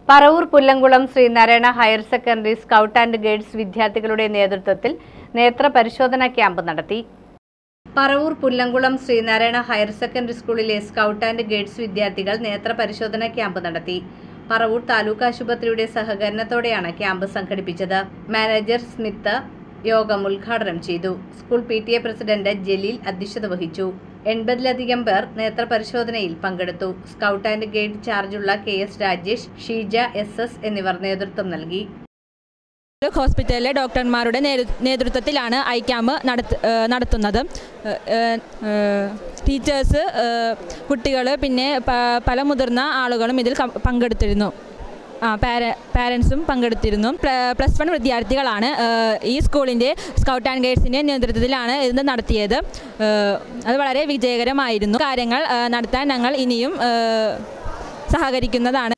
Paravur Pullankulam Sreenarayana higher secondary scout and guides വിദ്യാർത്ഥികളുടെ നേതൃത്വത്തിൽ നേത്ര പരിശോധന ക്യാമ്പ് നടത്തി പറവൂർ പുല്ലങ്കുളം ശ്രീനാരായണ ഹയർ സെക്കൻഡറി സ്കൂളിലെ സ്കൗട്ട് ആൻഡ് ഗൈഡ്സ് വിദ്യാർത്ഥികൾ നേത്ര പരിശോധന ക്യാമ്പ് നടത്തി പറവൂർ താലൂക്ക് ആശുപത്രിയുടെ സഹകരണത്തോടെയാണ് ക്യാമ്പ് സംഘടിപ്പിച്ചത് മാനേജർ സ്മിത്ത് യോഗം ഉദ്ഘാടനം ചെയ്തു school P T A president Jaleel അധ്യക്ഷത വഹിച്ചു എൺപതിലധികം പേർ നേത്രപരിശോധനയിൽ പങ്കെടുത്തു സ്കൗട്ട് ആൻഡ് ഗൈഡ് ചാർജുള്ള K S Rajesh Sheeja S S എന്നിവർ നേതൃത്വം നൽകി താലൂക്ക് ഹോസ്പിറ്റലിലെ ഡോക്ടർമാരുടെ നേതൃ- നേതൃത്വത്തിലാണ് ഐ ക്യാമ്പ് നടത്ത- ഏഹ് നടത്തുന്നത് ഏഹ് ഏഹ് ടീച്ചേഴ്സ് കുട്ടികൾ പിന്നെ പ- പല മുതിർന്ന ആളുകളും ഇതിൽ കം- പങ്കെടുത്തിരുന്നു ആ പാര പാരൻസും പങ്കെടുത്തിരുന്നു പ്ല- പ്ലസ് വൺ വിദ്യാർത്ഥികളാണ് ഏഹ് ഈ സ്കൂളിൻ്റെ സ്കൗട്ട് ആൻഡ് ഗൈഡ്സിൻ്റെ നേതൃത്വത്തിലാണ് ഇത് നടത്തിയത് ഏഹ് അത് വളരെ വിജയകരമായിരുന്നു കാര്യങ്ങൾ ഏഹ് നടത്താൻ ഞങ്ങൾ ഇനിയും ഏഹ് സഹകരിക്കുന്നതാണ്